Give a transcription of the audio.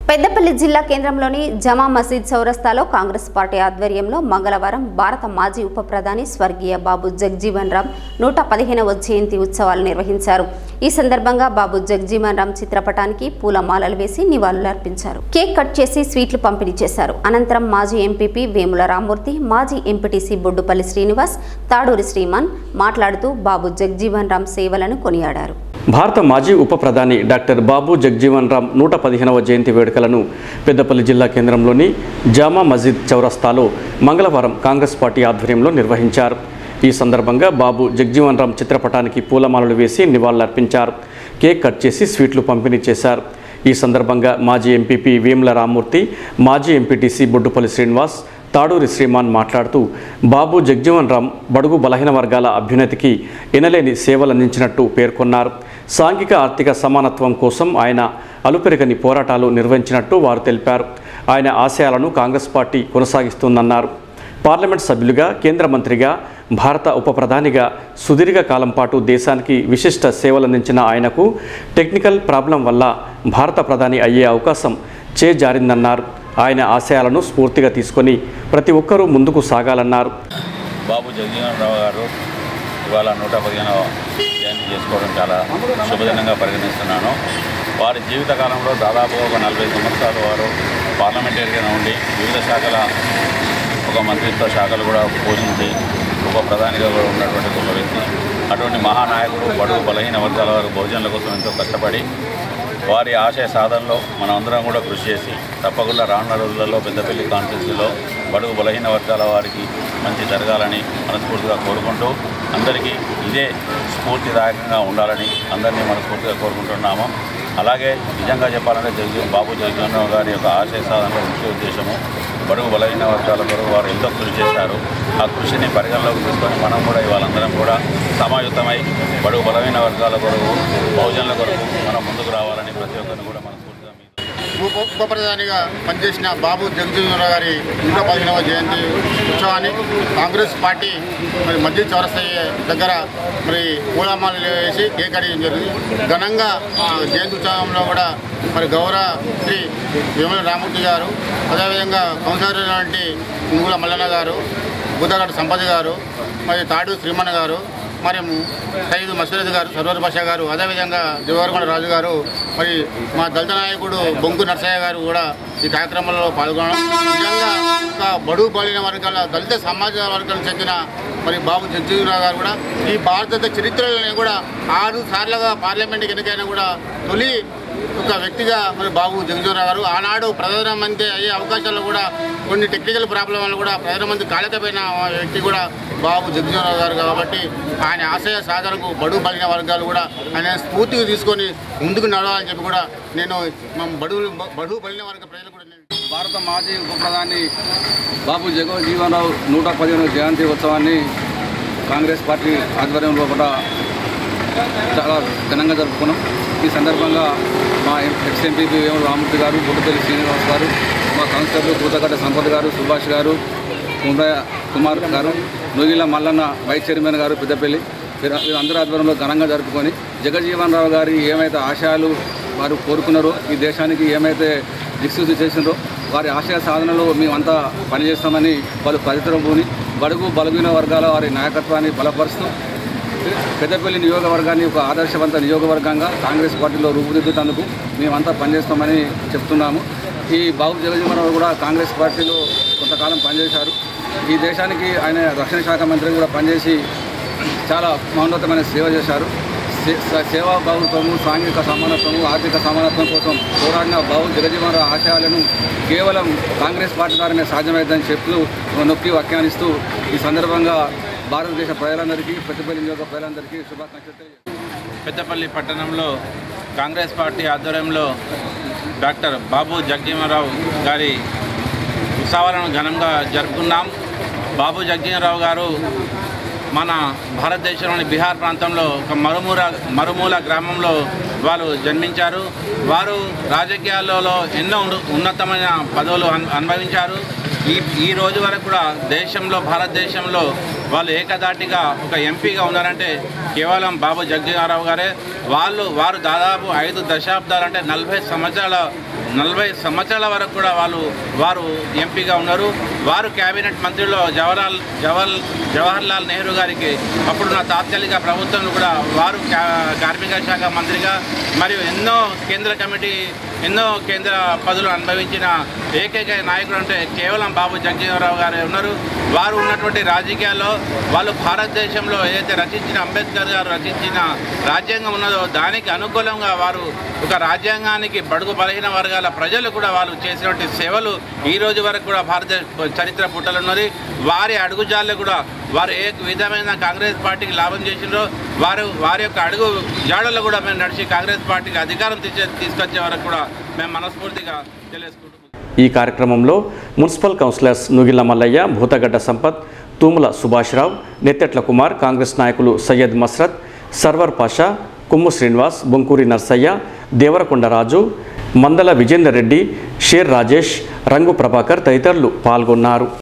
పెద్దపల్లి జిల్లా కేంద్రంలోని జమా మసీద్ చౌరస్తాలో కాంగ్రెస్ పార్టీ ఆధ్వర్యంలో మంగళవారం భారత మాజీ ఉప ప్రధాని స్వర్గీయ బాబు జగ్జీవన్ రామ్ నూట పదిహేనవ జయంతి ఉత్సవాలు నిర్వహించారు ఈ సందర్భంగా బాబు జగ్జీవన్ రామ్ చిత్రపటానికి పూలమాలలు వేసి నివాళులర్పించారు కేక్ కట్ చేసి స్వీట్లు పంపిణీ చేశారు అనంతరం మాజీ ఎంపీపీ వేముల రామ్మూర్తి మాజీ ఎంపీటీసీ బొడ్డుపల్లి శ్రీనివాస్ తాడూరి శ్రీమాన్ మాట్లాడుతూ బాబు జగ్జీవన్ రామ్ సేవలను కొనియాడారు భారత మాజీ ఉప ప్రధాని డాక్టర్ బాబు జగ్జీవన్ రామ్ నూట పదిహేనవ జయంతి వేడుకలను పెద్దపల్లి జిల్లా కేంద్రంలోని జామా మస్జిద్ చౌరస్తాలో మంగళవారం కాంగ్రెస్ పార్టీ ఆధ్వర్యంలో నిర్వహించారు ఈ సందర్భంగా బాబు జగ్జీవన్ రామ్ చిత్రపటానికి పూలమాలలు వేసి నివాళులర్పించారు కేక్ కట్ చేసి స్వీట్లు పంపిణీ చేశారు ఈ సందర్భంగా మాజీ ఎంపీపీ వేముల రామ్మూర్తి మాజీ ఎంపీటీసీ బొడ్డుపల్లి శ్రీనివాస్ తాడూరి శ్రీమాన్ మాట్లాడుతూ బాబు జగ్జీవన్ రామ్ బడుగు బలహీన వర్గాల అభ్యున్నతికి ఎనలేని సేవలందించినట్టు పేర్కొన్నారు సాంఘిక ఆర్థిక సమానత్వం కోసం ఆయన అలుపెరగని పోరాటాలు నిర్వహించినట్టు వారు తెలిపారు ఆయన ఆశయాలను కాంగ్రెస్ పార్టీ కొనసాగిస్తుందన్నారు పార్లమెంట్ సభ్యులుగా కేంద్ర మంత్రిగా భారత ఉప ప్రధానిగా సుదీర్ఘ కాలం పాటు దేశానికి విశిష్ట సేవలందించిన ఆయనకు టెక్నికల్ ప్రాబ్లం వల్ల భారత ప్రధాని అయ్యే అవకాశం చేజారిందన్నారు ఆయన ఆశయాలను స్ఫూర్తిగా తీసుకొని ప్రతి ఒక్కరూ ముందుకు సాగాలన్నారు బాబు జగజీవన్ రావు గారు ఇవాళ నూట పదిహేనవ జయంతి చేసుకోవడం చాలా శుభదినంగా పరిగణిస్తున్నాను వారి జీవితకాలంలో దాదాపు ఒక నలభై సంవత్సరాలు వారు పార్లమెంటరీగా ఉండి వివిధ శాఖల ఒక మంత్రిత్వ శాఖలు కూడా పోషించి ఉప ప్రధానిగా కూడా ఉన్నటువంటి గొప్ప వ్యక్తి అటువంటి మహానాయకుడు బడుగు బలహీన వర్గాల వారు బహుజనుల కోసం ఎంతో కష్టపడి వారి ఆశయ సాధనలో మనం అందరం కూడా కృషి చేసి తప్పకుండా రానున్న రోజులలో పెద్దపల్లి కాన్స్టిట్యూన్సీలో బడుగు బలహీన వర్గాల వారికి మంచి జరగాలని మనస్ఫూర్తిగా కోరుకుంటూ అందరికీ ఇదే స్ఫూర్తిదాయకంగా ఉండాలని అందరినీ మనస్ఫూర్తిగా కోరుకుంటున్నాము అలాగే నిజంగా చెప్పాలంటే జగజీ బాబు జగజీవన్ గారి యొక్క ఆశయ సాధనలో ముఖ్య ఉద్దేశము బడుగు బలహీన వర్గాల కొరకు వారు ఎంతో కృషి చేశారు ఆ కృషిని పరిగణలోకి తీసుకొని మనం కూడా ఇవాళందరం కూడా సమాయుతమై బడుగు బలహీన వర్గాల కొరకు బహుజనుల కొరకు మనం ముందుకు రావాలని ప్రతి ఒక్కరిని కూడా మనస్ఫూర్తిగా మీ ఉప ఉప ప్రధానిగా పనిచేసిన బాబు జగజీవనరావు గారి నూట పదిహేనవ జయంతి ఉత్సవాన్ని కాంగ్రెస్ పార్టీ మరి మధ్య చౌరస్తా దగ్గర మరి పూలమాలలు వేసి కేక్ కడిగడం జరిగింది ఘనంగా ఆ జయంతి ఉత్సవంలో కూడా మరి గౌరవ శ్రీ వేముల రామూర్తి గారు అదేవిధంగా కౌన్సిలర్ అయినటువంటి ఇంగుల మల్లన్న గారు బుద్ధగడ్డ సంపద గారు మరి తాడు శ్రీమన్న గారు మరి సైదు మసీద్ గారు సర్వర్ భాష గారు అదేవిధంగా దేవరకొండ రాజు గారు మరి మా దళిత నాయకుడు బొంకు నర్సయ్య గారు కూడా ఈ కార్యక్రమంలో పాల్గొనడం నిజంగా ఒక బడుగు బలిన వర్గాల దళిత సమాజ వర్గానికి చెందిన మరి బాబు జగ్జీవరావు గారు కూడా ఈ భారతదేశ చరిత్రలోనే కూడా ఆరు సార్లుగా పార్లమెంట్కి ఎన్నికైనా కూడా తొలి ఒక వ్యక్తిగా మరి బాబు జగజీవరావు గారు ఆనాడు ప్రధానమంత్రి అయ్యే అవకాశాలు కూడా కొన్ని టెక్నికల్ ప్రాబ్లం వల్ల కూడా ప్రధానమంత్రి కాలేకపోయిన వ్యక్తి కూడా బాబు జగజీవరావు గారు కాబట్టి ఆయన ఆశయ సాధనకు బడుగు బలిన వర్గాలు కూడా ఆయన స్ఫూర్తిగా తీసుకొని ముందుకు నడవాలని చెప్పి కూడా నేను మా బడుగు బడుగు బలిన వర్గ ప్రజలు కూడా నేను భారత మాజీ ఉప ప్రధాని బాబు జగజ్జీవన్ రావు నూట పదిహేను జయంతి ఉత్సవాన్ని కాంగ్రెస్ పార్టీ ఆధ్వర్యంలో కూడా చాలా ఘనంగా జరుపుకున్నాం ఈ సందర్భంగా మా ఎక్స్ ఎంపీపీ వేముల రామూర్తి గారు బుట్టపల్లి శ్రీనివాస్ గారు మా కౌన్సిలర్లు కూతగడ్డ సంపత్ గారు సుభాష్ గారు కుంభయ కుమార్ గారు నుగిల మల్లన్న వైస్ చైర్మన్ గారు పెద్దపల్లి వీరు- వీరందరి ఆధ్వర్యంలో ఘనంగా జరుపుకొని జగజీవన్ రావు గారి ఏమైతే ఆశయాలు వారు కోరుకున్నారో ఈ దేశానికి ఏమైతే దిక్సూచి చేసినారో వారి ఆశయ సాధనలో మేమంతా పనిచేస్తామని వాళ్ళు పరితరభూని బడుగు బలహీన వర్గాల వారి నాయకత్వాన్ని బలపరుస్తూ పెద్దపల్లి నియోజకవర్గాన్ని ఒక ఆదర్శవంత నియోజకవర్గంగా కాంగ్రెస్ పార్టీలో రూపుదిద్దుతందుకు మేమంతా పనిచేస్తామని చెప్తున్నాము ఈ బాబు జగజీవనరావు కూడా కాంగ్రెస్ పార్టీలో కొంతకాలం పనిచేశారు ఈ దేశానికి ఆయన రక్షణ శాఖ మంత్రి కూడా పనిచేసి చాలా మహోన్నతమైన సేవ చేశారు సే- స- సేవా భావత్వము సాంఘిక సమానత్వము ఆర్థిక సమానత్వం కోసం పోరాడిన బాబు జగజీవనరావు ఆశయాలను కేవలం కాంగ్రెస్ పార్టీ ద్వారానే సాధ్యమైందని చెప్తూ నొక్కి వ్యాఖ్యానిస్తూ ఈ సందర్భంగా భారతదేశ ప్రజలందరికీ పెద్దపల్లి నియోజక ప్రజలందరికీ శుభాకాంక్షలు తెలియజేస్తున్నాను. పెద్దపల్లి పట్టణంలో కాంగ్రెస్ పార్టీ ఆధ్వర్యంలో డాక్టర్ బాబు జగజీవనరావు గారి ఉత్సవాలను ఘనంగా జరుపుకున్నాం బాబు జగజీవనరావు గారు మన భారతదేశంలోని బీహార్ ప్రాంతంలో ఒక మరుమూల మరుమూల గ్రామంలో వారు జన్మించారు వారు రాజకీయాలలో ఎన్నో ఉన్న- ఉన్నతమైన పదవులు అను- అనుభవించారు ఈ ఈ రోజు వరకు కూడా దేశంలో భారతదేశంలో వాళ్ళు ఏకదాటిగా ఒక ఎంపీగా ఉన్నారంటే కేవలం బాబు జగజీవనరావు గారే వాళ్ళు వారు దాదాపు ఐదు దశాబ్దాలు అంటే నలభై సంవత్సరాల నలభై సంవత్సరాల వరకు కూడా వాళ్ళు వారు ఎంపీగా ఉన్నారు వారు కేబినెట్ మంత్రిలో జవహర్లాల్ జవహర్ జవహర్లాల్ నెహ్రూ గారికి అప్పుడున్న తాత్కాలిక ప్రభుత్వం కూడా వారు కా- కార్మిక శాఖ మంత్రిగా మరియు ఎన్నో కేంద్ర కమిటీ ఎన్నో కేంద్ర పదవులు అనుభవించిన ఏకైక నాయకుడు అంటే కేవలం బాబు జగజీవనరావు గారే ఉన్నారు వారు ఉన్నటువంటి రాజకీయాల్లో వాళ్ళు భారతదేశంలో ఏదైతే రచించిన అంబేద్కర్ గారు రచించిన రాజ్యాంగం ఉన్నదో దానికి అనుకూలంగా వారు ఒక రాజ్యాంగానికి బడుగు బలహీన వర్గాల ప్రజలు కూడా వాళ్ళు చేసినటువంటి సేవలు ఈ రోజు వరకు కూడా భారత చరిత్ర పుట్టలున్నది వారి అడుగుజాల్లో కూడా వారు ఏ విధమైన కాంగ్రెస్ పార్టీకి లాభం చేసిండ్రో వారు వారి యొక్క అడుగు జాడల్లో కూడా మేము నడిచి కాంగ్రెస్ పార్టీకి అధికారం తీసే తీసుకొచ్చే వరకు కూడా మేము మనస్ఫూర్తిగా తెలియజేసుకుంటున్నాం ఈ కార్యక్రమంలో మున్సిపల్ కౌన్సిలర్స్ నుగిల మల్లయ్య భూతగడ్డ సంపత్ తూముల సుభాష్రావు నెత్తెట్ల కుమార్ కాంగ్రెస్ నాయకులు సయ్యద్ మస్రత్ సర్వర్ పాషా కొమ్ము శ్రీనివాస్ బొంకూరి నర్సయ్య దేవరకొండ రాజు మందల విజేందర్ రెడ్డి షేర్ రాజేష్ రంగు ప్రభాకర్ తదితరులు పాల్గొన్నారు